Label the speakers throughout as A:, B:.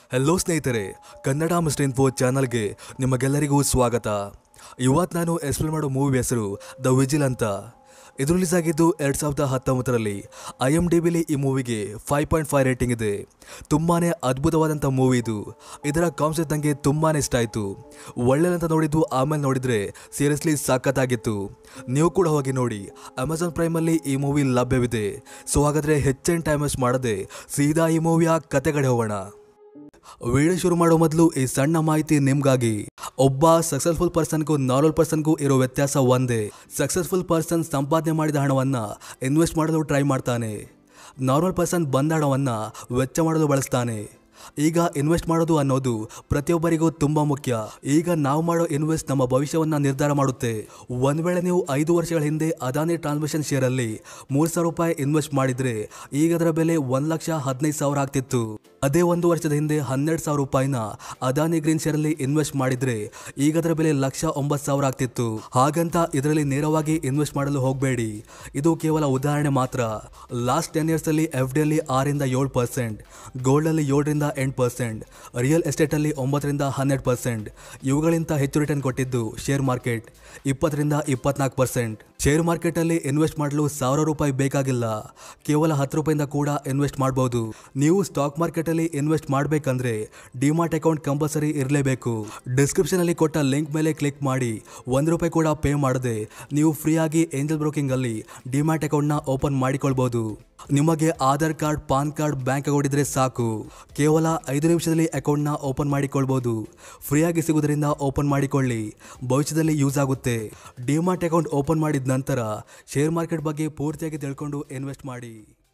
A: hello ಸ್ನೇಹಿತರೆ Kannada mister info ಚಾನಲ್ಗೆ ನಿಮಗೆಲ್ಲರಿಗೂ ಸ್ವಾಗತ ಇವತ್ತು ನಾನು ಎಕ್ಸ್ಪ್ಲೇನ್ ಮಾಡೋ ಮೂವಿ ಹೆಸರು ದ ವಿಜಿಲ್ ಅಂತ ಇದು ರಿಲೀಸ್ ಆಗಿದ್ದು ಎರಡು ಸಾವಿರದ ಹತ್ತೊಂಬತ್ತರಲ್ಲಿ ಐ ಎಮ್ ಡಿ ಬಿಲಿ ಈ ಮೂವಿಗೆ ಫೈವ್ ಪಾಯಿಂಟ್ ಫೈವ್ ರೇಟಿಂಗ್ ಇದೆ ತುಂಬಾ ಅದ್ಭುತವಾದಂಥ ಮೂವಿ ಇದು ಇದರ ಕಾನ್ಸೆಪ್ಟ್ ನನಗೆ ತುಂಬಾ ಇಷ್ಟ ಆಯಿತು ಒಳ್ಳೆದಂತ ನೋಡಿದ್ದು ಆಮೇಲೆ ನೋಡಿದರೆ ಸೀರಿಯಸ್ಲಿ ಸಖತ್ತಾಗಿತ್ತು ನೀವು ಕೂಡ ಹೋಗಿ ನೋಡಿ ಅಮೆಝಾನ್ ಪ್ರೈಮಲ್ಲಿ ಈ ಮೂವಿ ಲಭ್ಯವಿದೆ ಸೊ ಹಾಗಾದರೆ ಹೆಚ್ಚಿನ ಟೈಮ್ ವೇಸ್ಟ್ ಮಾಡದೆ ಸೀದಾ ಈ ಮೂವಿಯ ಕತೆಗಡೆ ಹೋಗೋಣ ವಿಡಿಯೋ ಶುರು ಮಾಡೋ ಮೊದಲು ಈ ಸಣ್ಣ ಮಾಹಿತಿ ನಿಮ್ಗಾಗಿ ಒಬ್ಬ ಸಕ್ಸಸ್ಫುಲ್ ಪರ್ಸನ್ಗೂ ನಾರ್ಮಲ್ ಪರ್ಸನ್ಗೂ ಇರೋ ವ್ಯತ್ಯಾಸ ಒಂದೇ ಸಕ್ಸಸ್ಫುಲ್ ಪರ್ಸನ್ ಸಂಪಾದನೆ ಮಾಡಿದ ಹಣವನ್ನ ಇನ್ವೆಸ್ಟ್ ಮಾಡಲು ಟ್ರೈ ಮಾಡ್ತಾನೆ ನಾರ್ಮಲ್ ಪರ್ಸನ್ ಬಂದ ಹಣವನ್ನ ವೆಚ್ಚ ಮಾಡಲು ಬಳಸ್ತಾನೆ ಈಗ ಇನ್ವೆಸ್ಟ್ ಮಾಡೋದು ಅನ್ನೋದು ಪ್ರತಿಯೊಬ್ಬರಿಗೂ ತುಂಬಾ ಮುಖ್ಯ ಈಗ ನಾವು ಮಾಡೋ ಇನ್ವೆಸ್ಟ್ ನಮ್ಮ ಭವಿಷ್ಯವನ್ನ ನಿರ್ಧಾರ ಮಾಡುತ್ತೆ ಒಂದ್ ವೇಳೆ ನೀವು ಐದು ವರ್ಷಗಳ ಹಿಂದೆ ಅದಾನಿ ಟ್ರಾನ್ಸ್ಮಿಷನ್ ಶೇರ್ ಅಲ್ಲಿ ಮೂರ್ ಸಾವಿರ ರೂಪಾಯಿ ಇನ್ವೆಸ್ಟ್ ಮಾಡಿದ್ರೆ ಈಗ ಅದರ ಬೆಲೆ ಒಂದ್ ಲಕ್ಷ ಹದಿನೈದು ಸಾವಿರ ಆಗ್ತಿತ್ತು ಅದೇ ಒಂದು ವರ್ಷದ ಹಿಂದೆ ಹನ್ನೆರಡು ಸಾವಿರ ರೂಪಾಯಿನ ಅದಾನಿ ಗ್ರೀನ್ ಶೇರ್ ಅಲ್ಲಿ ಇನ್ವೆಸ್ಟ್ ಮಾಡಿದ್ರೆ ಈಗ ಅದರ ಬೆಲೆ ಲಕ್ಷ ಒಂಬತ್ತು ಸಾವಿರ ಆಗ್ತಿತ್ತು ಹಾಗಂತ ಇದರಲ್ಲಿ ನೇರವಾಗಿ ಇನ್ವೆಸ್ಟ್ ಮಾಡಲು ಹೋಗಬೇಡಿ ಇದು ಕೇವಲ ಉದಾಹರಣೆ ಮಾತ್ರ ಲಾಸ್ಟ್ ಟೆನ್ ಇಯರ್ಸ್ ಅಲ್ಲಿ ಎಫ್ ಡಿ ಅಲ್ಲಿ ಆರಿಂದ ಏಳು ಪರ್ಸೆಂಟ್ ಗೋಲ್ಡ್ ಅಲ್ಲಿ ಏಳರಿಂದ ಎಂಟು ಪರ್ಸೆಂಟ್ ರಿಯಲ್ ಎಸ್ಟೇಟ್ ಅಲ್ಲಿ ಒಂಬತ್ತರಿಂದ ಹನ್ನೆರಡು ಪರ್ಸೆಂಟ್ ಇವುಗಳಿಂದ ಹೆಚ್ಚು ರಿಟರ್ನ್ ಕೊಟ್ಟಿದ್ದು ಶೇರ್ ಮಾರ್ಕೆಟ್ ಇಪ್ಪತ್ತರಿಂದ ಇಪ್ಪತ್ನಾಲ್ಕು ಪರ್ಸೆಂಟ್ ಶೇರ್ ಮಾರ್ಕೆಟ್ ಅಲ್ಲಿ ಇನ್ವೆಸ್ಟ್ ಮಾಡಲು ಸಾವಿರ ರೂಪಾಯಿ ಬೇಕಾಗಿಲ್ಲ ಕೇವಲ ಹತ್ತು ರೂಪಾಯಿಂದ ಕೂಡ ಇನ್ವೆಸ್ಟ್ ಮಾಡಬಹುದು ನೀವು ಸ್ಟಾಕ್ ಮಾರ್ಕೆಟ್ ಅಲ್ಲಿ ಇನ್ವೆಸ್ಟ್ ಮಾಡಬೇಕಂದ್ರೆ ಡಿಮಾರ್ಟ್ ಅಕೌಂಟ್ ಕಂಪಲ್ಸರಿ ಇರಲೇಬೇಕು ಡಿಸ್ಕ್ರಿಪ್ಷನ್ ಅಲ್ಲಿ ಕೊಟ್ಟ ಲಿಂಕ್ ಮೇಲೆ ಕ್ಲಿಕ್ ಮಾಡಿ ಒಂದು ರೂಪಾಯಿ ಕೂಡ ಪೇ ಮಾಡದೆ ನೀವು ಫ್ರೀಯಾಗಿ ಏಂಜಲ್ ಬ್ರೋಕಿಂಗ್ ಅಲ್ಲಿ ಡಿಮ್ಯಾಟ್ ಅಕೌಂಟ್ ನ ಓಪನ್ ಮಾಡಿಕೊಳ್ಬಹುದು ನಿಮಗೆ Aadhaar card PAN card bank account ಇದ್ರೆ ಸಾಕು ಕೇವಲ ಐದು ನಿಮಿಷದಲ್ಲಿ ಅಕೌಂಟ್ ನ ಓಪನ್ ಮಾಡಿಕೊಳ್ಬಹುದು ಫ್ರೀಯಾಗಿ ಸಿಗುವುದರಿಂದ ಓಪನ್ ಮಾಡಿಕೊಳ್ಳಿ ಭವಿಷ್ಯದಲ್ಲಿ ಯೂಸ್ ಆಗುತ್ತೆ ಡಿಮಾರ್ಟ್ ಅಕೌಂಟ್ ಓಪನ್ ಮಾಡಿದ ನಂತರ ಶೇರ್ ಮಾರ್ಕೆಟ್ ಬಗ್ಗೆ ಪೂರ್ತಿಯಾಗಿ ತಿಳ್ಕೊಂಡು ಇನ್ವೆಸ್ಟ್ ಮಾಡಿ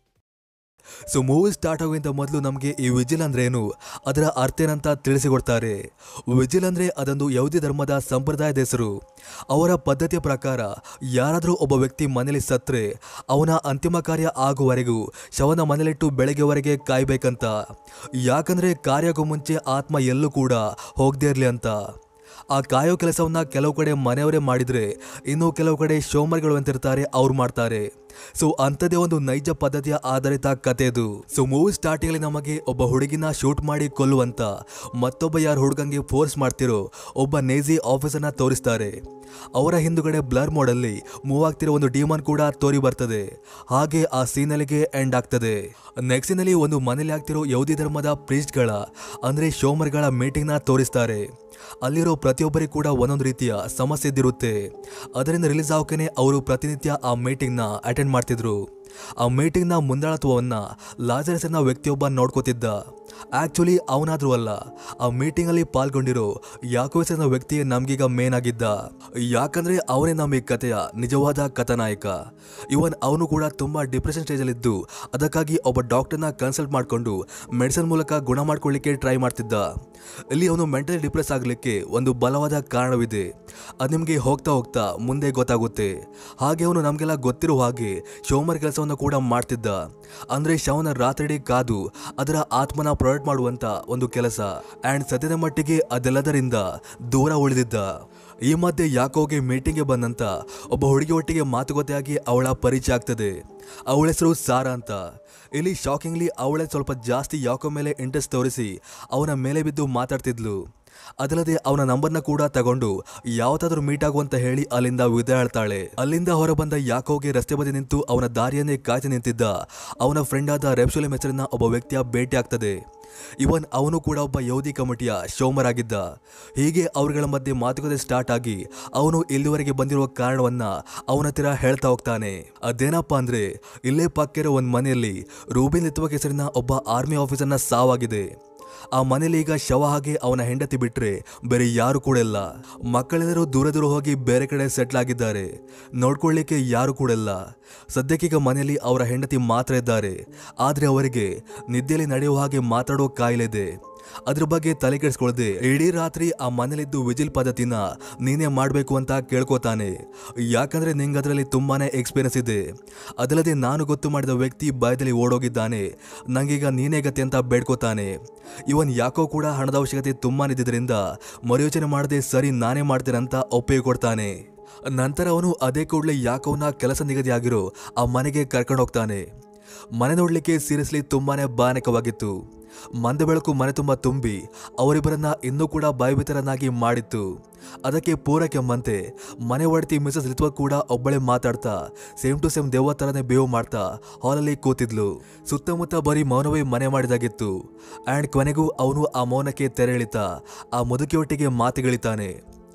A: ಸೊ ಮೂವಿ ಸ್ಟಾರ್ಟ್ ಆಗುವಂತ ಮೊದಲು ನಮಗೆ ಈ ವಿಜಿಲ್ ಅಂದ್ರೆ ಏನು ಅದರ ಅರ್ಥ ಏನಂತ ತಿಳಿಸಿಕೊಡ್ತಾರೆ ವಿಜಿಲ್ ಅಂದ್ರೆ ಅದೊಂದು ಯಾವುದೇ ಧರ್ಮದ ಸಂಪ್ರದಾಯದ ಹೆಸರು ಅವರ ಪದ್ಧತಿಯ ಪ್ರಕಾರ ಯಾರಾದರೂ ಒಬ್ಬ ವ್ಯಕ್ತಿ ಮನೇಲಿ ಸತ್ರೆ ಅವನ ಅಂತಿಮ ಕಾರ್ಯ ಆಗುವವರೆಗೂ ಶವನ ಮನೇಲಿಟ್ಟು ಬೆಳಗ್ಗೆವರೆಗೆ ಕಾಯ್ಬೇಕಂತ ಯಾಕಂದ್ರೆ ಕಾರ್ಯಕ್ಕೂ ಮುಂಚೆ ಆತ್ಮ ಎಲ್ಲೂ ಕೂಡ ಹೋಗದೇ ಇರಲಿ ಅಂತ ಆ ಕಾಯೋ ಕೆಲಸವನ್ನ ಕೆಲವು ಕಡೆ ಮನೆಯವರೇ ಮಾಡಿದ್ರೆ ಇನ್ನು ಕೆಲವು ಕಡೆ ಶೋಮರ್ಗಳು ಅಂತಿರ್ತಾರೆ ಅವ್ರು ಮಾಡ್ತಾರೆ ಸೊ ಅಂಥದ್ದೇ ಒಂದು ನೈಜ ಪದ್ಧತಿಯ ಆಧಾರಿತ ಕತೆ ಇದು ಸೊ ಮೂವಿ ಸ್ಟಾರ್ಟಿಂಗ್ ಅಲ್ಲಿ ನಮಗೆ ಒಬ್ಬ ಹುಡುಗಿನ ಶೂಟ್ ಮಾಡಿ ಕೊಲ್ಲುವಂತ ಮತ್ತೊಬ್ಬ ಯಾರು ಹುಡುಗಂಗೆ ಫೋರ್ಸ್ ಮಾಡ್ತಿರೋ ಒಬ್ಬ ನೇಜಿ ಆಫೀಸರ್ನ ತೋರಿಸ್ತಾರೆ ಅವರ ಹಿಂದುಗಡೆ ಬ್ಲರ್ ಮೋಡಲ್ಲಿ ಮೂವ್ ಆಗ್ತಿರೋ ಒಂದು ಡಿಮಾನ್ ಕೂಡ ತೋರಿ ಬರ್ತದೆ ಹಾಗೆ ಆ ಸೀನಲ್ಲಿಗೆ ಎಂಡ್ ಆಗ್ತದೆ ನೆಕ್ಸ್ಟ್ ಸೀನಲ್ಲಿ ಒಂದು ಮನೇಲಿ ಆಗ್ತಿರೋ ಯಾವುದೇ ಧರ್ಮದ ಪ್ರೀಸ್ಟ್ಗಳ ಅಂದ್ರೆ ಶೋಮರ್ಗಳ ಮೀಟಿಂಗ್ ನ ತೋರಿಸ್ತಾರೆ ಅಲ್ಲಿರೋ ಪ್ರತಿಯೊಬ್ಬರಿಗೂ ಕೂಡ ಒಂದೊಂದು ರೀತಿಯ ಸಮಸ್ಯೆ ಇದ್ದಿರುತ್ತೆ ಅದರಿಂದ ರಿಲೀಸ್ ಆಗೋಕೆ ಅವರು ಪ್ರತಿನಿತ್ಯ ಆ ಮೀಟಿಂಗ್ ನ ಅಟೆಂಡ್ ಮಾಡ್ತಿದ್ರು ಆ ಮೀಟಿಂಗ್ ನ ಮುಂದಾಳತ್ವವನ್ನ ಲಾಜರಸ್ ಅನ್ನೋ ವ್ಯಕ್ತಿಯೊಬ್ಬ ನೋಡ್ಕೋತಿದ್ದ ಆಕ್ಚುಲಿ ಅವನಾದ್ರೂ ಅಲ್ಲ ಆ ಮೀಟಿಂಗ್ ಅಲ್ಲಿ ಪಾಲ್ಗೊಂಡಿರೋ ಯಾಕೋಸ್ ಅನ್ನೋ ವ್ಯಕ್ತಿಯೇ ನಮ್ಗೀಗ ಮೇನ್ ಆಗಿದ್ದ ಯಾಕಂದ್ರೆ ಅವನೇ ನಮ್ಮ ಈ ಕಥೆಯ ನಿಜವಾದ ಕಥಾನಾಯಕ ಇವನ್ ಅವನು ಕೂಡ ತುಂಬಾ ಡಿಪ್ರೆಷನ್ ಸ್ಟೇಜ್ ಅಲ್ಲಿದ್ದು ಅದಕ್ಕಾಗಿ ಒಬ್ಬ ಡಾಕ್ಟರ್ನ ಕನ್ಸಲ್ಟ್ ಮಾಡ್ಕೊಂಡು ಮೆಡಿಸಿನ್ ಮೂಲಕ ಗುಣ ಮಾಡ್ಕೊಳ್ಳಿಕ್ಕೆ ಟ್ರೈ ಮಾಡ್ತಿದ್ದ ಇಲ್ಲಿ ಅವನು ಮೆಂಟಲಿ ಡಿಪ್ರೆಸ್ ಆಗಲಿಕ್ಕೆ ಒಂದು ಬಲವಾದ ಕಾರಣವಿದೆ ಅದು ನಿಮಗೆ ಹೋಗ್ತಾ ಹೋಗ್ತಾ ಮುಂದೆ ಗೊತ್ತಾಗುತ್ತೆ ಹಾಗೆ ಅವನು ನಮಗೆಲ್ಲ ಗೊತ್ತಿರೋ ಹಾಗೆ ಶೋಮರ್ ಕೆಲಸವನ್ನು ಕೂಡ ಮಾಡ್ತಿದ್ದ ಅಂದ್ರೆ ಶವನ ರಾತ್ರಿ ಕಾದು ಅದರ ಆತ್ಮನ ಪ್ರೊಡಕ್ಟ್ ಮಾಡುವಂತ ಒಂದು ಕೆಲಸ ಅಂಡ್ ಸದ್ಯದ ಮಟ್ಟಿಗೆ ಅದೆಲ್ಲದರಿಂದ ದೂರ ಉಳಿದಿದ್ದ ಈ ಮಧ್ಯೆ ಯಾಕೋಗೆ ಮೀಟಿಂಗ್ಗೆ ಬಂದಂತ ಒಬ್ಬ ಹುಡುಗಿ ಒಟ್ಟಿಗೆ ಮಾತುಕತೆಯಾಗಿ ಅವಳ ಪರಿಚಯ ಆಗ್ತದೆ ಅವಳ ಹೆಸರು ಸಾರಾ ಅಂತ ಇಲ್ಲಿ ಶಾಕಿಂಗ್ಲಿ ಅವಳೇ ಸ್ವಲ್ಪ ಜಾಸ್ತಿ ಯಾಕೋ ಮೇಲೆ ಇಂಟ್ರೆಸ್ಟ್ ತೋರಿಸಿ ಅವನ ಮೇಲೆ ಬಿದ್ದು ಮಾತಾಡ್ತಿದ್ಲು ಅದಲ್ಲದೆ ಅವನ ನಂಬರ್ನ ಕೂಡ ತಗೊಂಡು ಯಾವತ್ತಾದ್ರೂ ಮೀಟ್ ಆಗುವಂತ ಹೇಳಿ ಅಲ್ಲಿಂದ ವಿದಾಯ ಹೇಳ್ತಾಳೆ ಅಲ್ಲಿಂದ ಹೊರಬಂದ ಯಾಕೋಗೆ ರಸ್ತೆ ಬದಿ ನಿಂತು ಅವನ ದಾರಿಯನ್ನೇ ಕಾಯ್ತು ನಿಂತಿದ್ದ ಅವನ ಫ್ರೆಂಡ್ ಆದ ರೆಪ್ಸುಲಿಮ್ ಹೆಸರಿನ ಒಬ್ಬ ವ್ಯಕ್ತಿಯ ಭೇಟಿ ಆಗ್ತದೆ ಇವನ್ ಅವನು ಕೂಡ ಒಬ್ಬ ಯೌದಿ ಕಮಿಟಿಯ ಶೋಮರ್ ಆಗಿದ್ದ ಹೀಗೆ ಅವರುಗಳ ಮಧ್ಯೆ ಮಾತುಕತೆ ಸ್ಟಾರ್ಟ್ ಆಗಿ ಅವನು ಇಲ್ಲಿವರೆಗೆ ಬಂದಿರುವ ಕಾರಣವನ್ನ ಅವನ ಹತ್ತಿರ ಹೇಳ್ತಾ ಹೋಗ್ತಾನೆ ಅದೇನಪ್ಪ ಅಂದ್ರೆ ಇಲ್ಲೇ ಪಕ್ಕಿರೋ ಒಂದ್ ಮನೆಯಲ್ಲಿ ರೂಬಿನ್ ಲಿತ್ವಕ್ ಹೆಸರಿನ ಒಬ್ಬ ಆರ್ಮಿ ಆಫೀಸರ್ನ ಸಾವಾಗಿದೆ ಆ ಮನೇಲಿ ಈಗ ಶವ ಹಾಗೆ ಅವನ ಹೆಂಡತಿ ಬಿಟ್ರೆ ಬೇರೆ ಯಾರು ಕೂಡ ಇಲ್ಲ ಮಕ್ಕಳೆಲ್ಲರೂ ದೂರ ದೂರ ಹೋಗಿ ಬೇರೆ ಕಡೆ ಸೆಟ್ಲ್ ಆಗಿದ್ದಾರೆ ನೋಡ್ಕೊಳ್ಳಿಕ್ಕೆ ಯಾರು ಕೂಡ ಇಲ್ಲ ಸದ್ಯಕ್ಕೀಗ ಮನೆಯಲ್ಲಿ ಅವರ ಹೆಂಡತಿ ಮಾತ್ರ ಇದ್ದಾರೆ ಆದ್ರೆ ಅವರಿಗೆ ನಿದ್ದೆಯಲ್ಲಿ ನಡೆಯುವ ಹಾಗೆ ಮಾತಾಡೋ ಕಾಯಿಲೆ ಇದೆ ಅದ್ರ ಬಗ್ಗೆ ತಲೆ ಕೆಡಿಸ್ಕೊಳ್ದೆ ಇಡೀ ರಾತ್ರಿ ಆ ಮನೇಲಿದ್ದು ವಿಜಿಲ್ ಪದ್ಧತಿನ ನೀನೇ ಮಾಡಬೇಕು ಅಂತ ಕೇಳ್ಕೊತಾನೆ ಯಾಕಂದ್ರೆ ನಿಂಗೆ ಅದರಲ್ಲಿ ತುಂಬಾನೇ ಎಕ್ಸ್ಪೀರಿಯನ್ಸ್ ಇದೆ ಅದಲ್ಲದೆ ನಾನು ಗೊತ್ತು ಮಾಡಿದ ವ್ಯಕ್ತಿ ಭಯದಲ್ಲಿ ಓಡೋಗಿದ್ದಾನೆ ನಂಗೀಗ ನೀನೇ ಗತಿ ಅಂತ ಬೇಡ್ಕೋತಾನೆ ಇವನ್ ಯಾಕೋ ಕೂಡ ಹಣದ ಅವಶ್ಯಕತೆ ತುಂಬಾ ಇದ್ದಿದ್ರಿಂದ ಮರುಯೋಚನೆ ಮಾಡದೆ ಸರಿ ನಾನೇ ಮಾಡ್ತೇನೆ ಅಂತ ಒಪ್ಪಿಗೆ ಕೊಡ್ತಾನೆ ನಂತರ ಅವನು ಅದೇ ಕೂಡಲೇ ಯಾಕೋನ ಕೆಲಸ ನಿಗದಿಯಾಗಿರೋ ಆ ಮನೆಗೆ ಕರ್ಕೊಂಡು ಹೋಗ್ತಾನೆ ಮನೆ ನೋಡ್ಲಿಕ್ಕೆ ಸೀರಿಯಸ್ಲಿ ತುಂಬಾನೇ ಭಯಾನಕವಾಗಿತ್ತು ಮಂದ ಬೆಳಕು ಮನೆ ತುಂಬ ತುಂಬಿ ಅವರಿಬ್ಬರನ್ನ ಇನ್ನೂ ಕೂಡ ಭಯಭೀತರನ್ನಾಗಿ ಮಾಡಿತ್ತು ಅದಕ್ಕೆ ಪೂರಕೆಂಬಂತೆ ಮನೆ ಒಡತಿ ಮಿಸಸ್ ರಿತ್ವಾ ಕೂಡ ಒಬ್ಬಳೆ ಮಾತಾಡ್ತಾ ಸೇಮ್ ಟು ಸೇಮ್ ದೆವ್ವ ಥರನೇ ಬೇವು ಮಾಡ್ತಾ ಹಾಲಲ್ಲಿ ಕೂತಿದ್ಲು ಸುತ್ತಮುತ್ತ ಬರೀ ಮೌನವೇ ಮನೆ ಮಾಡಿದಾಗಿತ್ತು ಆ್ಯಂಡ್ ಕೊನೆಗೂ ಅವನು ಆ ಮೌನಕ್ಕೆ ತೆರೆ ಎಳಿತಾ ಆ ಮುದುಕಿಯೊಟ್ಟಿಗೆ ಮಾತುಗಳಿತಾನೆ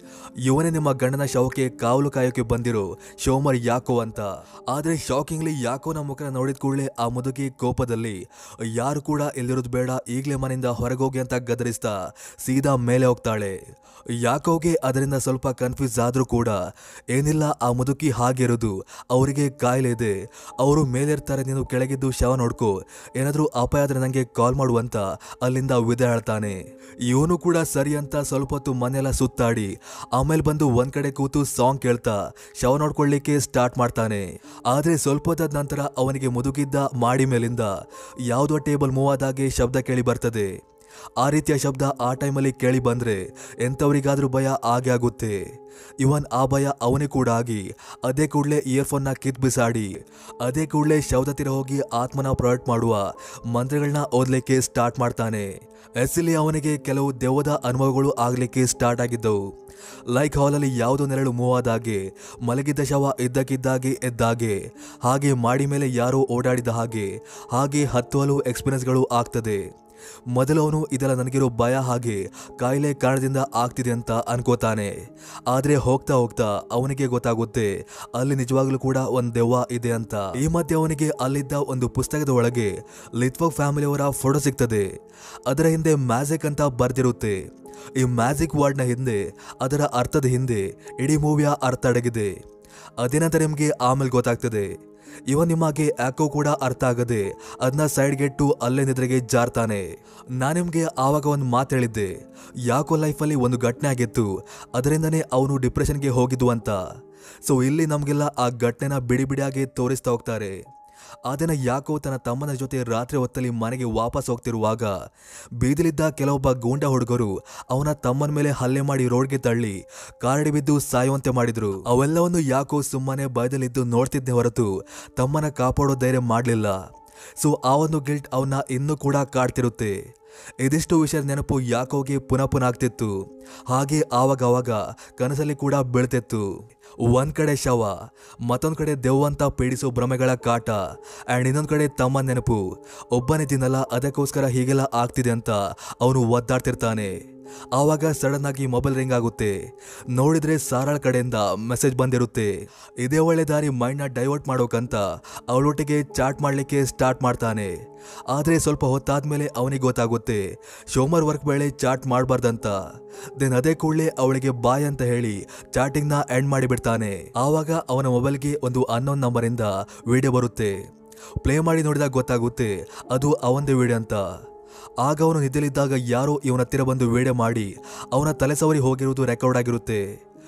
A: ಇವನೇ ನಿಮ್ಮ ಗಂಡನ ಶವಕ್ಕೆ ಕಾವಲು ಕಾಯೋಕೆ ಬಂದಿರೋ ಶೋಮರ್ ಯಾಕೋ ಅಂತ ಆದ್ರೆ ಶಾಕಿಂಗ್ಲಿ ಯಾಕೋನ ಮುಖನ ನೋಡಿದ ಕೂಡಲೇ ಆ ಮುದುಕಿ ಕೋಪದಲ್ಲಿ ಯಾರು ಕೂಡ ಇಲ್ಲಿರೋದು ಬೇಡ ಈಗಲೇ ಮನೆಯಿಂದ ಹೊರಗೋಗಿ ಅಂತ ಗದರಿಸ್ತಾ ಸೀದಾ ಮೇಲೆ ಹೋಗ್ತಾಳೆ ಯಾಕೋಗೆ ಅದರಿಂದ ಸ್ವಲ್ಪ ಕನ್ಫ್ಯೂಸ್ ಆದ್ರೂ ಕೂಡ ಏನಿಲ್ಲ ಆ ಮುದುಕಿ ಹಾಗಿರೋದು ಅವರಿಗೆ ಕಾಯಿಲೆ ಇದೆ ಅವರು ಮೇಲಿರ್ತಾರೆ ನೀನು ಕೆಳಗಿದ್ದು ಶವ ನೋಡ್ಕೋ ಏನಾದ್ರೂ ಅಪಾಯ ಆದ್ರೆ ನಂಗೆ ಕಾಲ್ ಮಾಡುವಂತ ಅಲ್ಲಿಂದ ವಿದೆ ಹೇಳ್ತಾನೆ ಇವನು ಕೂಡ ಸರಿ ಅಂತ ಸ್ವಲ್ಪ ಹೊತ್ತು ಮನೆಲ್ಲ ಸುತ್ತಾಡಿ ಆಮೇಲೆ ಬಂದು ಒಂದ್ ಕಡೆ ಕೂತು ಸಾಂಗ್ ಕೇಳ್ತಾ ಶವ ನೋಡ್ಕೊಳ್ಳಿಕ್ಕೆ ಸ್ಟಾರ್ಟ್ ಮಾಡ್ತಾನೆ ಆದ್ರೆ ಸ್ವಲ್ಪ ಹೊತ್ತಾದ ನಂತರ ಅವನಿಗೆ ಮುದುಕಿದ್ದ ಮಾಡಿ ಮೇಲಿಂದ ಯಾವುದೋ ಟೇಬಲ್ ಮೂವ್ ಆದಾಗೆ ಶಬ್ದ ಕೇಳಿ ಬರ್ತದೆ ಆ ರೀತಿಯ ಶಬ್ದ ಆ ಟೈಮಲ್ಲಿ ಕೇಳಿ ಬಂದ್ರೆ ಎಂಥವರಿಗಾದ್ರೂ ಭಯ ಆಗೇ ಆಗುತ್ತೆ ಇವನ್ ಆ ಭಯ ಅವನೇ ಕೂಡ ಆಗಿ ಅದೇ ಕೂಡಲೇ ಇಯರ್ಫೋನ್ನ ಕಿತ್ ಬಿಸಾಡಿ ಅದೇ ಕೂಡಲೇ ಶಬ್ದ ತೀರ ಹೋಗಿ ಆತ್ಮನ ಪ್ರೊಡಕ್ಟ್ ಮಾಡುವ ಮಂತ್ರಗಳನ್ನ ಓದ್ಲಿಕ್ಕೆ ಸ್ಟಾರ್ಟ್ ಮಾಡ್ತಾನೆ ಎಸ್ಲಿ ಅವನಿಗೆ ಕೆಲವು ದೆವ್ವದ ಅನುಭವಗಳು ಆಗ್ಲಿಕ್ಕೆ ಸ್ಟಾರ್ಟ್ ಆಗಿದ್ದವು ಲೈಕ್ ಹಾಲಲ್ಲಿ ಯಾವುದೋ ನೆರಳು ಮೂವ್ ಆದಾಗೆ ಮಲಗಿದ್ದ ಶವ ಇದ್ದಕ್ಕಿದ್ದಾಗೆ ಎದ್ದಾಗೆ ಹಾಗೆ ಮಾಡಿ ಮೇಲೆ ಯಾರೋ ಓಡಾಡಿದ ಹಾಗೆ ಹಾಗೆ ಹತ್ತು ಹಲವು ಎಕ್ಸ್ಪೀರಿಯನ್ಸ್ಗಳು ಆಗ್ತದೆ ಮೊದಲು ಅವನು ಇದೆಲ್ಲ ನನಗಿರೋ ಭಯ ಹಾಗೆ ಕಾಯಿಲೆ ಕಾರಣದಿಂದ ಆಗ್ತಿದೆ ಅಂತ ಅನ್ಕೋತಾನೆ ಆದ್ರೆ ಹೋಗ್ತಾ ಹೋಗ್ತಾ ಅವನಿಗೆ ಗೊತ್ತಾಗುತ್ತೆ ಅಲ್ಲಿ ನಿಜವಾಗ್ಲೂ ಕೂಡ ಒಂದ್ ದೆವ್ವ ಇದೆ ಅಂತ ಈ ಮಧ್ಯೆ ಅವನಿಗೆ ಅಲ್ಲಿದ್ದ ಒಂದು ಪುಸ್ತಕದ ಒಳಗೆ ಲಿತ್ವಕ್ ಫ್ಯಾಮಿಲಿಯವರ ಫೋಟೋ ಸಿಗ್ತದೆ ಅದರ ಹಿಂದೆ ಮ್ಯಾಜಿಕ್ ಅಂತ ಬರ್ದಿರುತ್ತೆ ಈ ಮ್ಯಾಜಿಕ್ ವರ್ಡ್ನ ಹಿಂದೆ ಅದರ ಅರ್ಥದ ಹಿಂದೆ ಇಡೀ ಮೂವಿಯ ಅರ್ಥ ಅಡಗಿದೆ ಅದೇನಂತ ನಿಮಗೆ ಆಮೇಲೆ ಗೊತ್ತಾಗ್ತದೆ ಇವನ್ ನಿಮಗೆ ಯಾಕೋ ಕೂಡ ಅರ್ಥ ಆಗದೆ ಅದನ್ನ ಸೈಡ್ಗೆಟ್ಟು ಅಲ್ಲೇ ನಿದ್ರೆಗೆ ಜಾರ್ತಾನೆ ನಾನು ನಿಮ್ಗೆ ಆವಾಗ ಒಂದು ಮಾತು ಹೇಳಿದ್ದೆ ಯಾಕೋ ಲೈಫಲ್ಲಿ ಒಂದು ಘಟನೆ ಆಗಿತ್ತು ಅದರಿಂದನೇ ಅವನು ಡಿಪ್ರೆಷನ್ಗೆ ಹೋಗಿದ್ದು ಅಂತ ಸೊ ಇಲ್ಲಿ ನಮಗೆಲ್ಲ ಆ ಘಟನೆನ ಬಿಡಿ ಬಿಡಿಯಾಗಿ ತೋರಿಸ್ತಾ ಹೋಗ್ತಾರೆ ಅದನ್ನ ಯಾಕೋ ತನ್ನ ತಮ್ಮನ ಜೊತೆ ರಾತ್ರಿ ಹೊತ್ತಲ್ಲಿ ಮನೆಗೆ ವಾಪಸ್ ಹೋಗ್ತಿರುವಾಗ ಬೀದಿಲಿದ್ದ ಕೆಲವೊಬ್ಬ ಗೂಂಡ ಹುಡುಗರು ಅವನ ತಮ್ಮನ ಮೇಲೆ ಹಲ್ಲೆ ಮಾಡಿ ರೋಡ್ಗೆ ತಳ್ಳಿ ಕಾರಡಿ ಬಿದ್ದು ಸಾಯುವಂತೆ ಮಾಡಿದ್ರು ಅವೆಲ್ಲವನ್ನು ಯಾಕೋ ಸುಮ್ಮನೆ ಭಯದಲ್ಲಿದ್ದು ನೋಡ್ತಿದ್ದೆ ಹೊರತು ತಮ್ಮನ ಕಾಪಾಡೋ ಧೈರ್ಯ ಮಾಡಲಿಲ್ಲ ಸೊ ಆ ಒಂದು ಗಿಲ್ಟ್ ಅವನ್ನ ಇನ್ನೂ ಕೂಡ ಕಾಡ್ತಿರುತ್ತೆ ಇದಿಷ್ಟು ವಿಷಯದ ನೆನಪು ಯಾಕೋಗೆ ಪುನಃ ಪುನಃ ಆಗ್ತಿತ್ತು ಹಾಗೆ ಆವಾಗ ಆವಾಗ ಕನಸಲ್ಲಿ ಕೂಡ ಬೀಳ್ತಿತ್ತು ಒಂದ್ ಕಡೆ ಶವ ಮತ್ತೊಂದ್ ಕಡೆ ದೆವ್ವಂತ ಪೀಡಿಸೋ ಭ್ರಮೆಗಳ ಕಾಟ ಅಂಡ್ ಇನ್ನೊಂದ್ ಕಡೆ ತಮ್ಮ ನೆನಪು ಒಬ್ಬನಿದ್ದೀನಲ್ಲ ಅದಕ್ಕೋಸ್ಕರ ಹೀಗೆಲ್ಲ ಆಗ್ತಿದೆ ಅಂತ ಅವನು ಒದ್ದಾಡ್ತಿರ್ತಾನೆ ಆವಾಗ ಸಡನ್ ಆಗಿ ಮೊಬೈಲ್ ರಿಂಗ್ ಆಗುತ್ತೆ ನೋಡಿದ್ರೆ ಸಾರಾಳ್ ಕಡೆಯಿಂದ ಮೆಸೇಜ್ ಬಂದಿರುತ್ತೆ ಇದೇ ಒಳ್ಳೆ ದಾರಿ ಮೈಂಡ್ನ ಡೈವರ್ಟ್ ಮಾಡೋಕಂತ ಅವಳೊಟ್ಟಿಗೆ ಚಾಟ್ ಮಾಡ್ಲಿಕ್ಕೆ ಸ್ಟಾರ್ಟ್ ಮಾಡ್ತಾನೆ ಆದ್ರೆ ಸ್ವಲ್ಪ ಹೊತ್ತಾದ್ಮೇಲೆ ಅವನಿಗೆ ಗೊತ್ತಾಗುತ್ತೆ ಶೋಮರ್ ವರ್ಕ್ ವೇಳೆ ಚಾಟ್ ಮಾಡಬಾರ್ದಂತ ದೆನ್ ಅದೇ ಕೂಡಲೇ ಅವಳಿಗೆ ಬಾಯ್ ಅಂತ ಹೇಳಿ ಚಾಟಿಂಗ್ನ ಎಂಡ್ ಮಾಡಿಬಿಡ್ತಾನೆ ಆವಾಗ ಅವನ ಮೊಬೈಲ್ಗೆ ಒಂದು ಅನ್ನೋನ್ ನಂಬರಿಂದ ವಿಡಿಯೋ ಬರುತ್ತೆ ಪ್ಲೇ ಮಾಡಿ ನೋಡಿದಾಗ ಗೊತ್ತಾಗುತ್ತೆ ಅದು ಅವಂದೇ ವಿಡಿಯೋ ಅಂತ ಆಗ ಅವನು ನಿದ್ದೆಲಿದ್ದಾಗ ಯಾರೋ ಇವನ ಹತ್ತಿರ ಬಂದು ವಿಡಿಯೋ ಮಾಡಿ ಅವನ ತಲೆ ಸವರಿ ಹೋಗಿರುವುದು ರೆಕಾರ್ಡ್ ಆಗಿರುತ್ತೆ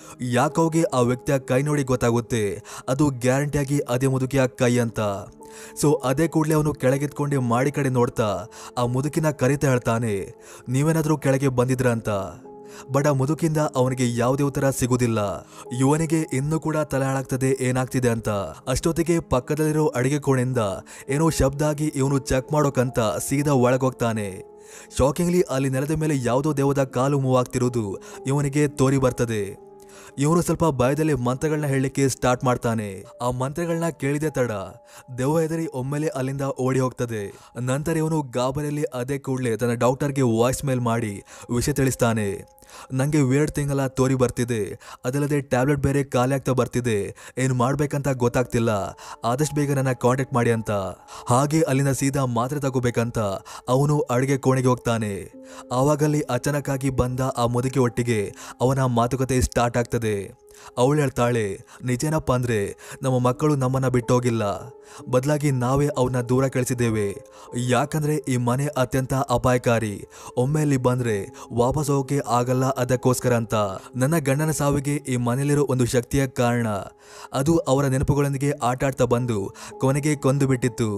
A: ಯಾಕೋಗೆ ಆ ವ್ಯಕ್ತಿಯ ಕೈ ನೋಡಿ ಗೊತ್ತಾಗುತ್ತೆ ಅದು ಗ್ಯಾರಂಟಿಯಾಗಿ ಅದೇ ಮುದುಕಿಯ ಕೈ ಅಂತ ಸೊ ಅದೇ ಕೂಡಲೇ ಅವನು ಕೆಳಗೆತ್ಕೊಂಡೆ ಮಾಡಿ ಕಡೆ ನೋಡ್ತಾ ಆ ಮುದುಕಿನ ಕರಿತಾ ಹೇಳ್ತಾನೆ ನೀವೇನಾದ್ರೂ ಕೆಳಗೆ ಬಂದಿದ್ರ ಅಂತ ಬಟ್ ಆ ಮುದುಕಿಂದ ಅವನಿಗೆ ಯಾವುದೇ ಉತ್ತರ ಸಿಗುವುದಿಲ್ಲ ಇವನಿಗೆ ಇನ್ನೂ ಕೂಡ ತಲೆ ಹಾಳಾಗ್ತದೆ ಏನಾಗ್ತಿದೆ ಅಂತ ಅಷ್ಟೊತ್ತಿಗೆ ಪಕ್ಕದಲ್ಲಿರೋ ಅಡಿಗೆ ಕೋಣೆಯಿಂದ ಏನೋ ಶಬ್ದ ಆಗಿ ಇವನು ಚೆಕ್ ಮಾಡೋಕಂತ ಸೀದಾ ಒಳಗೋಗ್ತಾನೆ ಶಾಕಿಂಗ್ಲಿ ಅಲ್ಲಿ ನೆಲದ ಮೇಲೆ ಯಾವುದೋ ದೇವದ ಕಾಲು ಮೂವ್ ಆಗ್ತಿರೋದು ಇವನಿಗೆ ತೋರಿ ಬರ್ತದೆ ಇವನು ಸ್ವಲ್ಪ ಭಯದಲ್ಲಿ ಮಂತ್ರಗಳನ್ನ ಹೇಳಲಿಕ್ಕೆ ಸ್ಟಾರ್ಟ್ ಮಾಡ್ತಾನೆ ಆ ಮಂತ್ರಗಳನ್ನ ಕೇಳಿದೆ ತಡ ದೆವ್ವ ಎದರಿ ಒಮ್ಮೆಲೆ ಅಲ್ಲಿಂದ ಓಡಿ ಹೋಗ್ತದೆ ನಂತರ ಇವನು ಗಾಬರಿಯಲ್ಲಿ ಅದೇ ಕೂಡಲೇ ತನ್ನ ಡಾಕ್ಟರ್ಗೆ ವಾಯ್ಸ್ ಮೇಲ್ ಮಾಡಿ ವಿಷಯ ತಿಳಿಸ್ತಾನೆ ನಂಗೆ ವೇರ್ಡ್ ತಿಂಗಳ ತೋರಿ ಬರ್ತಿದೆ ಅದಲ್ಲದೆ ಟ್ಯಾಬ್ಲೆಟ್ ಬೇರೆ ಖಾಲಿ ಆಗ್ತಾ ಬರ್ತಿದೆ ಏನು ಮಾಡ್ಬೇಕಂತ ಗೊತ್ತಾಗ್ತಿಲ್ಲ ಆದಷ್ಟು ಬೇಗ ನನ್ನ ಕಾಂಟ್ಯಾಕ್ಟ್ ಮಾಡಿ ಅಂತ ಹಾಗೆ ಅಲ್ಲಿಂದ ಸೀದಾ ಮಾತ್ರೆ ತಗೋಬೇಕಂತ ಅವನು ಅಡುಗೆ ಕೋಣೆಗೆ ಹೋಗ್ತಾನೆ ಆವಾಗಲ್ಲಿ ಅಚಾನಕ್ಕಾಗಿ ಬಂದ ಆ ಮುದುಕಿ ಒಟ್ಟಿಗೆ ಅವನ ಮಾತುಕತೆ ಸ್ಟಾರ್ಟ್ ಆಗ್ತದೆ ಅವಳು ಹೇಳ್ತಾಳೆ ನಿಜೇನಪ್ಪ ಅಂದ್ರೆ ನಮ್ಮ ಮಕ್ಕಳು ನಮ್ಮನ್ನ ಬಿಟ್ಟೋಗಿಲ್ಲ ಬದಲಾಗಿ ನಾವೇ ಅವನ್ನ ದೂರ ಕಳಿಸಿದ್ದೇವೆ ಯಾಕಂದ್ರೆ ಈ ಮನೆ ಅತ್ಯಂತ ಅಪಾಯಕಾರಿ ಒಮ್ಮೆ ಅಲ್ಲಿ ಬಂದ್ರೆ ವಾಪಸ್ ಹೋಗೋಕೆ ಆಗಲ್ಲ ಅದಕ್ಕೋಸ್ಕರ ಅಂತ ನನ್ನ ಗಂಡನ ಸಾವಿಗೆ ಈ ಮನೆಯಲ್ಲಿರೋ ಒಂದು ಶಕ್ತಿಯ ಕಾರಣ ಅದು ಅವರ ನೆನಪುಗಳೊಂದಿಗೆ ಆಟಾಡ್ತಾ ಬಂದು ಕೊನೆಗೆ ಕೊಂದು ಬಿಟ್ಟಿತ್ತು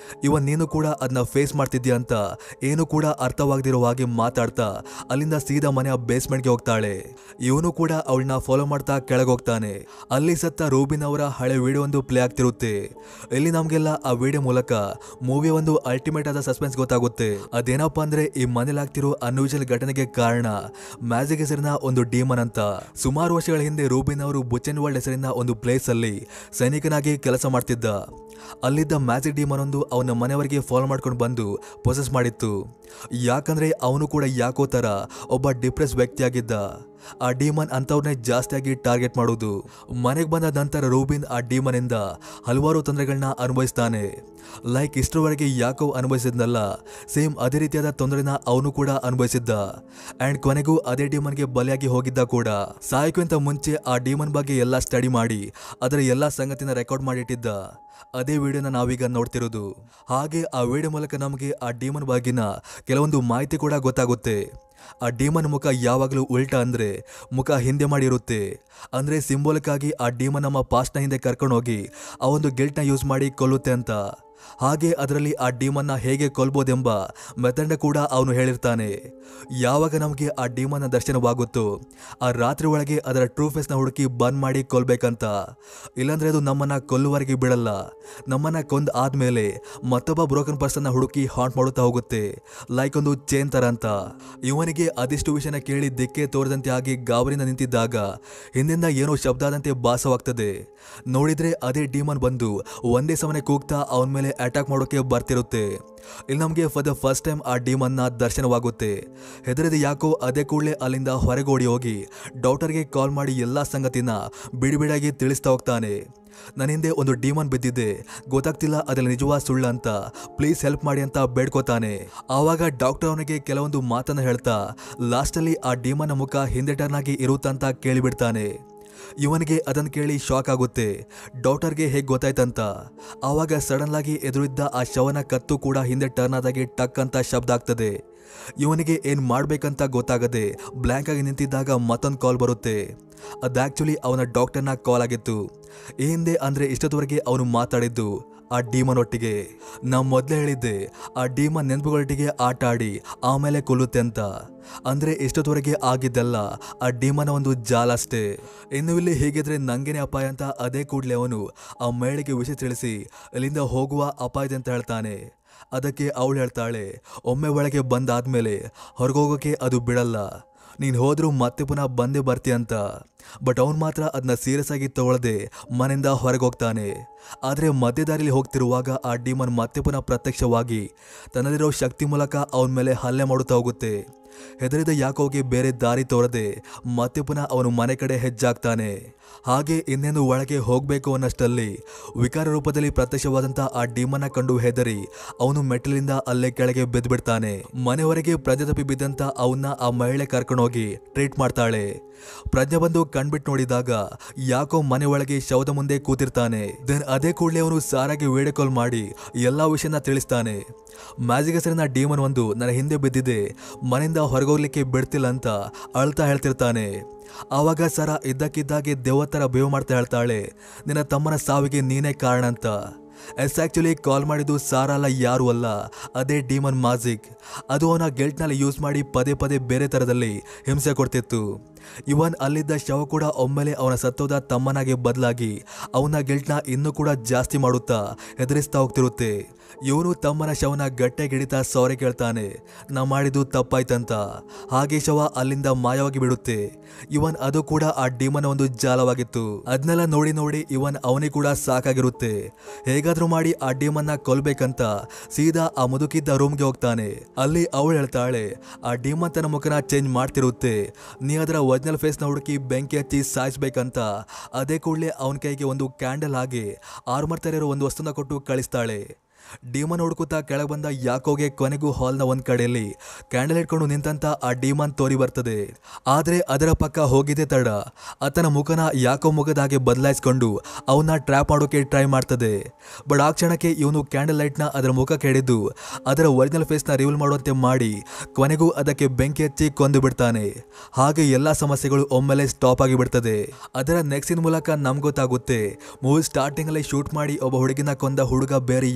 A: ಇವನ್ ನೀನು ಕೂಡ ಅದನ್ನ ಫೇಸ್ ಮಾಡ್ತಿದ್ಯಾ ಅಂತ ಏನು ಕೂಡ ಅರ್ಥವಾಗದಿರೋ ಹಾಗೆ ಮಾತಾಡ್ತಾ ಅಲ್ಲಿಂದ ಸೀದಾ ಮನೆಯ ಬೇಸ್ಮೆಂಟ್ಗೆ ಹೋಗ್ತಾಳೆ ಇವನು ಕೂಡ ಅವಳನ್ನ ಫಾಲೋ ಮಾಡ್ತಾ ಕೆಳಗೆ ಹೋಗ್ತಾನೆ ಅಲ್ಲಿ ಸತ್ತ ರೂಬಿನ್ ಅವರ ಹಳೆ ವಿಡಿಯೋ ಒಂದು ಪ್ಲೇ ಆಗ್ತಿರುತ್ತೆ ಇಲ್ಲಿ ನಮ್ಗೆಲ್ಲ ಆ ವಿಡಿಯೋ ಮೂಲಕ ಮೂವಿ ಒಂದು ಅಲ್ಟಿಮೇಟ್ ಆದ ಸಸ್ಪೆನ್ಸ್ ಗೊತ್ತಾಗುತ್ತೆ ಅದೇನಪ್ಪ ಅಂದ್ರೆ ಈ ಮನೇಲಿ ಆಗ್ತಿರೋ ಅನ್ಯೂಜಲ್ ಘಟನೆಗೆ ಕಾರಣ ಮ್ಯಾಜಿಕ್ ಹೆಸರಿನ ಒಂದು ಡೀಮನ್ ಅಂತ ಸುಮಾರು ವರ್ಷಗಳ ಹಿಂದೆ ರೂಬಿನ್ ಅವರು ಬುಚನ್ ವರ್ಲ್ಡ್ ಹೆಸರಿನ ಒಂದು ಪ್ಲೇಸ್ ಅಲ್ಲಿ ಸೈನಿಕನಾಗಿ ಕೆಲಸ ಮಾಡ್ತಿದ್ದ ಅಲ್ಲಿದ್ದ ಮ್ಯಾಜಿಕ್ ಡೀಮನ್ ಒಂದು ಅವನ ಮನೆಯವರಿಗೆ ಫಾಲೋ ಮಾಡ್ಕೊಂಡು ಬಂದು ಪ್ರೊಸೆಸ್ ಮಾಡಿತ್ತು ಯಾಕಂದ್ರೆ ಅವನು ಕೂಡ ಯಾಕೋ ತರ ಒಬ್ಬ ಡಿಪ್ರೆಸ್ ವ್ಯಕ್ತಿಯಾಗಿದ್ದ ಆ ಡೀಮನ್ ಅಂಥವ್ರನ್ನೇ ಜಾಸ್ತಿಯಾಗಿ ಟಾರ್ಗೆಟ್ ಮಾಡೋದು ಮನೆಗೆ ಬಂದ ನಂತರ ರೂಬಿನ್ ಆ ಡೀಮನ್ ಇಂದ ಹಲವಾರು ತೊಂದರೆಗಳನ್ನ ಅನುಭವಿಸ್ತಾನೆ ಲೈಕ್ ಇಷ್ಟರವರೆಗೆ ಯಾಕೋ ಅನುಭವಿಸಿದ್ನಲ್ಲ ಸೇಮ್ ಅದೇ ರೀತಿಯಾದ ತೊಂದರೆನ ಅವನು ಕೂಡ ಅನುಭವಿಸಿದ್ದ ಅಂಡ್ ಕೊನೆಗೂ ಅದೇ ಡೀಮನ್ಗೆ ಬಲಿಯಾಗಿ ಹೋಗಿದ್ದ ಕೂಡ ಸಾಯಕ್ಕಿಂತ ಮುಂಚೆ ಆ ಡೀಮನ್ ಬಗ್ಗೆ ಎಲ್ಲ ಸ್ಟಡಿ ಮಾಡಿ ಅದರ ಎಲ್ಲ ಸಂಗತಿನ ರೆಕಾರ್ಡ್ ಮಾಡಿಟ್ಟಿದ್ದ ಅದೇ ವಿಡಿಯೋನ ನಾವೀಗ ನೋಡ್ತಿರೋದು ಹಾಗೆ ಆ ವಿಡಿಯೋ ಮೂಲಕ ನಮಗೆ ಆ ಡೀಮನ್ ಬಗ್ಗಿನ ಕೆಲವೊಂದು ಮಾಹಿತಿ ಕೂಡ ಗೊತ್ತಾಗುತ್ತೆ ಆ ಡೀಮನ್ ಮುಖ ಯಾವಾಗಲೂ ಉಲ್ಟಾ ಅಂದ್ರೆ ಮುಖ ಹಿಂದೆ ಮಾಡಿರುತ್ತೆ ಅಂದ್ರೆ ಸಿಂಬೋಲಿಕ್ ಆಗಿ ಆ ಡೀಮನ್ ನಮ್ಮ ಪಾಸ್ಟ್ನ ಹಿಂದೆ ಕರ್ಕೊಂಡು ಹೋಗಿ ಆ ಒಂದು ಗಿಲ್ಟ್ನ ಯೂಸ್ ಮಾಡಿ ಕೊಲ್ಲುತ್ತೆ ಅಂತ ಹಾಗೆ ಅದರಲ್ಲಿ ಆ ಡೀಮನ್ನ ಹೇಗೆ ಕೊಲ್ಬೋದೆಂಬ ಮೆಥಡ್ನ ಕೂಡ ಅವನು ಹೇಳಿರ್ತಾನೆ ಯಾವಾಗ ನಮಗೆ ಆ ಡೀಮನ್ನ ದರ್ಶನವಾಗುತ್ತೋ ಆ ರಾತ್ರಿ ಒಳಗೆ ಅದರ ಟ್ರೂ ಫೇಸ್ನ ಹುಡುಕಿ ಬಂದ್ ಮಾಡಿ ಕೊಲ್ಬೇಕಂತ ಇಲ್ಲಾಂದ್ರೆ ಅದು ನಮ್ಮನ್ನ ಕೊಲ್ಲುವರೆಗೆ ಬಿಡಲ್ಲ ನಮ್ಮನ್ನ ಕೊಂದ್ ಆದ್ಮೇಲೆ ಮತ್ತೊಬ್ಬ ಬ್ರೋಕನ್ ಪರ್ಸನ್ನ ಹುಡುಕಿ ಹಾಂಟ್ ಮಾಡುತ್ತಾ ಹೋಗುತ್ತೆ ಲೈಕ್ ಒಂದು ಚೇನ್ ತರ ಅಂತ ಇವನಿಗೆ ಅದಿಷ್ಟು ವಿಷಯನ ಕೇಳಿ ದಿಕ್ಕೆ ತೋರದಂತೆ ಆಗಿ ಗಾಬರಿಯಿಂದ ನಿಂತಿದ್ದಾಗ ಹಿಂದಿಂದ ಏನೋ ಶಬ್ದ ಆದಂತೆ ಭಾಸವಾಗ್ತದೆ ನೋಡಿದ್ರೆ ಅದೇ ಡೀಮನ್ ಬಂದು ಒಂದೇ ಸಮನೆ ಕೂಗ್ತಾ ಅವನ ಮೇಲೆ ಅಟ್ಯಾಕ್ ಮಾಡೋಕೆ ಬರ್ತಿರುತ್ತೆ ಇಲ್ಲಿ ನಮಗೆ ಫಾರ್ ದ ಫಸ್ಟ್ ಟೈಮ್ ಆ ಡೀಮನ್ನ ದರ್ಶನವಾಗುತ್ತೆ ಹೆದರಿದ ಯಾಕೋ ಅದೇ ಕೂಡಲೇ ಅಲ್ಲಿಂದ ಹೊರಗೆ ಓಡಿ ಹೋಗಿ ಡಾಕ್ಟರ್ಗೆ ಕಾಲ್ ಮಾಡಿ ಎಲ್ಲ ಸಂಗತಿನ ಬಿಡಿಬಿಡಾಗಿ ತಿಳಿಸ್ತಾ ಹೋಗ್ತಾನೆ ನನ್ನ ಹಿಂದೆ ಒಂದು ಡೀಮನ್ ಬಿದ್ದಿದೆ ಗೊತ್ತಾಗ್ತಿಲ್ಲ ಅದ್ರಲ್ಲಿ ನಿಜವಾ ಸುಳ್ಳು ಅಂತ ಪ್ಲೀಸ್ ಹೆಲ್ಪ್ ಮಾಡಿ ಅಂತ ಬೇಡ್ಕೋತಾನೆ ಆವಾಗ ಡಾಕ್ಟರ್ ಅವನಿಗೆ ಕೆಲವೊಂದು ಮಾತನ್ನ ಹೇಳ್ತಾ ಲಾಸ್ಟಲ್ಲಿ ಆ ಡೀಮನ್ನ ಮುಖ ಹಿಂದೆ ಟರ್ನ್ ಆಗಿ ಇರುತ್ತಂತ ಕೇಳಿಬಿಡ್ತಾನೆ ಇವನಿಗೆ ಅದನ್ನು ಕೇಳಿ ಶಾಕ್ ಆಗುತ್ತೆ ಡಾಕ್ಟರ್ಗೆ ಹೇಗೆ ಗೊತ್ತಾಯ್ತಂತ ಆವಾಗ ಸಡನ್ ಆಗಿ ಎದುರಿದ್ದ ಆ ಶವನ ಕತ್ತು ಕೂಡ ಹಿಂದೆ ಟರ್ನ್ ಆದಾಗೆ ಟಕ್ ಅಂತ ಶಬ್ದ ಆಗ್ತದೆ ಇವನಿಗೆ ಏನ್ ಮಾಡ್ಬೇಕಂತ ಗೊತ್ತಾಗದೆ ಬ್ಲ್ಯಾಂಕ್ ಆಗಿ ನಿಂತಿದ್ದಾಗ ಮತ್ತೊಂದು ಕಾಲ್ ಬರುತ್ತೆ ಅದು ಆಕ್ಚುಲಿ ಅವನ ಡಾಕ್ಟರ್ನ ಕಾಲ್ ಆಗಿತ್ತು ಈ ಹಿಂದೆ ಅಂದ್ರೆ ಇಷ್ಟದವರೆಗೆ ಅವನು ಮಾತಾಡಿದ್ದು ಆ ಡೀಮನ್ ಒಟ್ಟಿಗೆ ನಾ ಮೊದಲೇ ಹೇಳಿದ್ದೆ ಆ ಡೀಮನ್ ನೆನಪುಗಳೊಟ್ಟಿಗೆ ಆಟ ಆಡಿ ಆಮೇಲೆ ಕೊಲ್ಲುತ್ತೆ ಅಂತ ಅಂದ್ರೆ ಇಷ್ಟೊತ್ತವರೆಗೆ ಆಗಿದ್ದಲ್ಲ ಆ ಡೀಮನ ಒಂದು ಜಾಲ ಅಷ್ಟೇ ಇನ್ನು ಇಲ್ಲಿ ಹೇಗಿದ್ರೆ ನಂಗೇನೆ ಅಪಾಯ ಅಂತ ಅದೇ ಕೂಡಲೇ ಅವನು ಆ ಮಹಿಳೆಗೆ ವಿಷಯ ತಿಳಿಸಿ ಅಲ್ಲಿಂದ ಹೋಗುವ ಅಪಾಯದ ಅಂತ ಹೇಳ್ತಾನೆ ಅದಕ್ಕೆ ಅವಳು ಹೇಳ್ತಾಳೆ ಒಮ್ಮೆ ಒಳಗೆ ಬಂದಾದ್ಮೇಲೆ ಹೊರಗೋಗೋಕೆ ಅದು ಬಿಡಲ್ಲ ನೀನು ಹೋದ್ರೂ ಮತ್ತೆ ಪುನಃ ಬಂದೇ ಬರ್ತೀಯ ಅಂತ ಬಟ್ ಅವನು ಮಾತ್ರ ಅದನ್ನ ಸೀರಿಯಸ್ ಆಗಿ ತಗೊಳ್ಳದೆ ಮನೆಯಿಂದ ಹೊರಗೆ ಹೋಗ್ತಾನೆ ಆದರೆ ಮಧ್ಯದಾರಿಲಿ ಹೋಗ್ತಿರುವಾಗ ಆ ಡೀಮನ್ ಮತ್ತೆ ಪುನಃ ಪ್ರತ್ಯಕ್ಷವಾಗಿ ತನ್ನಲ್ಲಿರೋ ಶಕ್ತಿ ಮೂಲಕ ಅವನ ಮೇಲೆ ಹಲ್ಲೆ ಮಾಡುತ್ತಾ ಹೋಗುತ್ತೆ ಹೆದರಿದ ಯಾಕೋಗೆ ಬೇರೆ ದಾರಿ ತೋರದೆ ಮತ್ತೆ ಪುನಃ ಅವನು ಮನೆ ಕಡೆ ಹೆಜ್ಜಾಗ್ತಾನೆ ಹಾಗೆ ಇನ್ನೇನು ಒಳಗೆ ಹೋಗ್ಬೇಕು ಅನ್ನಷ್ಟಲ್ಲಿ ವಿಕಾರ ರೂಪದಲ್ಲಿ ಪ್ರತ್ಯಕ್ಷವಾದಂತ ಆ ಡೀಮನ್ನ ಕಂಡು ಹೆದರಿ ಅವನು ಮೆಟ್ಟಲಿಂದ ಅಲ್ಲೇ ಕೆಳಗೆ ಬಿದ್ದುಬಿಡ್ತಾನೆ ಮನೆವರೆಗೆ ಪ್ರಜ್ಞೆ ತಪ್ಪಿ ಬಿದ್ದಂತ ಅವನ್ನ ಆ ಮಹಿಳೆ ಕರ್ಕೊಂಡೋಗಿ ಟ್ರೀಟ್ ಮಾಡ್ತಾಳೆ ಪ್ರಜ್ಞೆ ಬಂದು ಕಣ್ಬಿಟ್ಟು ನೋಡಿದಾಗ ಯಾಕೋ ಮನೆ ಒಳಗೆ ಶವದ ಮುಂದೆ ಕೂತಿರ್ತಾನೆ ದೆನ್ ಅದೇ ಕೂಡಲೇ ಅವನು ಸಾರಾಗಿ ವಿಡಿಯೋ ಕಾಲ್ ಮಾಡಿ ಎಲ್ಲಾ ವಿಷಯನ ತಿಳಿಸ್ತಾನೆ ಮ್ಯಾಜಿಕ್ ಹೆಸರಿನ ಡೀಮನ್ ಒಂದು ನನ್ನ ಹಿಂದೆ ಬಿದ್ದಿದೆ ಮನೆಯಿಂದ ಹೊರಗೋಗ್ಲಿಕ್ಕೆ ಬಿಡ್ತಿಲ್ಲ ಅಂತ ಅಳ್ತಾ ಹೇಳ್ತಿರ್ತಾನೆ ಆವಾಗ ಸರ ಇದ್ದಕ್ಕಿದ್ದಾಗೆ ದೇವತರ ಬೇವು ಮಾಡ್ತಾ ಹೇಳ್ತಾಳೆ ನಿನ್ನ ತಮ್ಮನ ಸಾವಿಗೆ ನೀನೇ ಕಾರಣ ಅಂತ ಎಸ್ ಆಕ್ಚುಲಿ ಕಾಲ್ ಮಾಡಿದ್ದು ಸಾರಾ ಅಲ್ಲ ಯಾರು ಅಲ್ಲ ಅದೇ ಡೀಮನ್ ಮಾಜಿಕ್ ಅದು ಅವನ ಗೆಲ್ಟ್ನಲ್ಲಿ ಯೂಸ್ ಮಾಡಿ ಪದೇ ಪದೇ ಬೇರೆ ಥರದಲ್ಲಿ ಹಿಂಸೆ ಕೊಡ್ತಿತ್ತು ಇವನ್ ಅಲ್ಲಿದ್ದ ಶವ ಕೂಡ ಒಮ್ಮೆಲೆ ಅವನ ಸತ್ತೋದ ತಮ್ಮನಾಗಿ ಬದಲಾಗಿ ಅವನ ಗಿಲ್ಟ್ನ ಇನ್ನೂ ಕೂಡ ಜಾಸ್ತಿ ಮಾಡುತ್ತಾ ಹೆದರಿಸ್ತಾ ಹೋಗ್ತಿರುತ್ತೆ ಇವನು ತಮ್ಮನ ಶವನ ಗಟ್ಟೆ ಗಿಡಿತಾ ಸಾರಿ ಕೇಳ್ತಾನೆ ನಾ ಮಾಡಿದ್ದು ತಪ್ಪಾಯ್ತಂತ ಹಾಗೆ ಶವ ಅಲ್ಲಿಂದ ಮಾಯವಾಗಿ ಬಿಡುತ್ತೆ ಇವನ್ ಅದು ಕೂಡ ಆ ಡೀಮನ ಒಂದು ಜಾಲವಾಗಿತ್ತು ಅದನ್ನೆಲ್ಲ ನೋಡಿ ನೋಡಿ ಇವನ್ ಅವನಿಗೆ ಕೂಡ ಸಾಕಾಗಿರುತ್ತೆ ಹೇಗಾದ್ರೂ ಮಾಡಿ ಆ ಡೀಮನ್ನ ಕೊಲ್ಬೇಕಂತ ಸೀದಾ ಆ ಮುದುಕಿದ್ದ ರೂಮ್ಗೆ ಹೋಗ್ತಾನೆ ಅಲ್ಲಿ ಅವಳು ಹೇಳ್ತಾಳೆ ಆ ಡೀಮನ್ ತನ್ನ ಮುಖನ ಚೇಂಜ್ ಮಾಡ್ತಿರುತ್ತೆ ನೀ ಅದರ ಒರಿಜಿನಲ್ ಫೇಸ್ನ ಹುಡುಕಿ ಬೆಂಕಿ ಹಚ್ಚಿ ಸಾಯಿಸ್ಬೇಕಂತ ಅದೇ ಕೂಡಲೇ ಅವನ ಕೈಗೆ ಒಂದು ಕ್ಯಾಂಡಲ್ ಹಾಗೆ ಆರ್ಮರ್ ತರ ಇರೋ ಒಂದು ವಸ್ತುನ ಕೊಟ್ಟು ಕಳಿಸ್ತಾಳೆ ಡೀಮನ್ ಹುಡುಕುತ್ತಾ ಕೆಳಗೆ ಬಂದ ಯಾಕೋಗೆ ಕೊನೆಗೂ ಹಾಲ್ನ ಒಂದ್ ಕಡೆಯಲ್ಲಿ ಕ್ಯಾಂಡಲ್ ಇಟ್ಕೊಂಡು ನಿಂತಂತ ಆ ಡೀಮನ್ ತೋರಿ ಬರ್ತದೆ ಆದ್ರೆ ಅದರ ಪಕ್ಕ ಹೋಗಿದ್ದೆ ತಡ ಆತನ ಮುಖನ ಯಾಕೋ ಮುಖದ ಹಾಗೆ ಬದಲಾಯಿಸ್ಕೊಂಡು ಅವನ್ನ ಟ್ರ್ಯಾಪ್ ಮಾಡೋಕೆ ಟ್ರೈ ಮಾಡ್ತದೆ ಬಟ್ ಆ ಕ್ಷಣಕ್ಕೆ ಇವನು ಕ್ಯಾಂಡಲ್ ಲೈಟ್ನ ಅದರ ಮುಖಕ್ಕೆ ಹಿಡಿದು ಅದರ ಒರಿಜಿನಲ್ ಫೇಸ್ನ ರಿವೀಲ್ ಮಾಡುವಂತೆ ಮಾಡಿ ಕೊನೆಗೂ ಅದಕ್ಕೆ ಬೆಂಕಿ ಹಚ್ಚಿ ಕೊಂದು ಬಿಡ್ತಾನೆ ಹಾಗೆ ಎಲ್ಲಾ ಸಮಸ್ಯೆಗಳು ಒಮ್ಮೆಲೆ ಸ್ಟಾಪ್ ಆಗಿ ಬಿಡ್ತದೆ ಅದರ ನೆಕ್ಸ್ಟ್ ಮೂಲಕ ನಮ್ಗೆ ಗೊತ್ತಾಗುತ್ತೆ ಮೂವಿ ಸ್ಟಾರ್ಟಿಂಗ್ ಅಲ್ಲಿ ಶೂಟ್ ಮಾಡಿ ಒಬ್ಬ ಹುಡುಗಿನ ಕೊಂದ ಹುಡುಗ ಬೇರೆ ಯಾರು ಅಲ್ಲ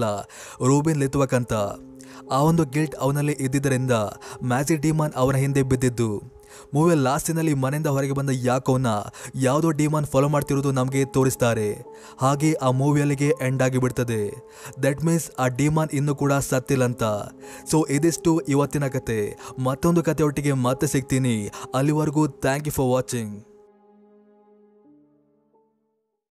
A: ಇದ್ದಾನಲ್ಲ ರೂಬಿನ್ ಲೆತ್ವಕ್ ಅಂತ ಆ ಒಂದು ಗಿಲ್ಟ್ ಅವನಲ್ಲಿ ಇದ್ದಿದ್ದರಿಂದ ಮ್ಯಾಜಿಕ್ ಡಿಮಾನ್ ಅವನ ಹಿಂದೆ ಬಿದ್ದಿದ್ದು ಮೂವಿಯ ಲಾಸ್ಟಿನಲ್ಲಿ ಮನೆಯಿಂದ ಹೊರಗೆ ಬಂದ ಯಾಕೋನ ಯಾವುದೋ ಡಿಮಾನ್ ಫಾಲೋ ಮಾಡ್ತಿರೋದು ನಮಗೆ ತೋರಿಸ್ತಾರೆ ಹಾಗೆ ಆ ಮೂವಿಯಲ್ಲಿಗೆ ಎಂಡ್ ಆಗಿ ಬಿಡ್ತದೆ ದಟ್ ಮೀನ್ಸ್ ಆ ಡಿಮಾನ್ ಇನ್ನೂ ಕೂಡ ಸತ್ತಿಲ್ಲಂತ ಸೊ ಇದಿಷ್ಟು ಇವತ್ತಿನ ಕತೆ ಮತ್ತೊಂದು ಕತೆ ಒಟ್ಟಿಗೆ ಮತ್ತೆ ಸಿಗ್ತೀನಿ ಅಲ್ಲಿವರೆಗೂ ಥ್ಯಾಂಕ್ ಯು ಫಾರ್ ವಾಚಿಂಗ್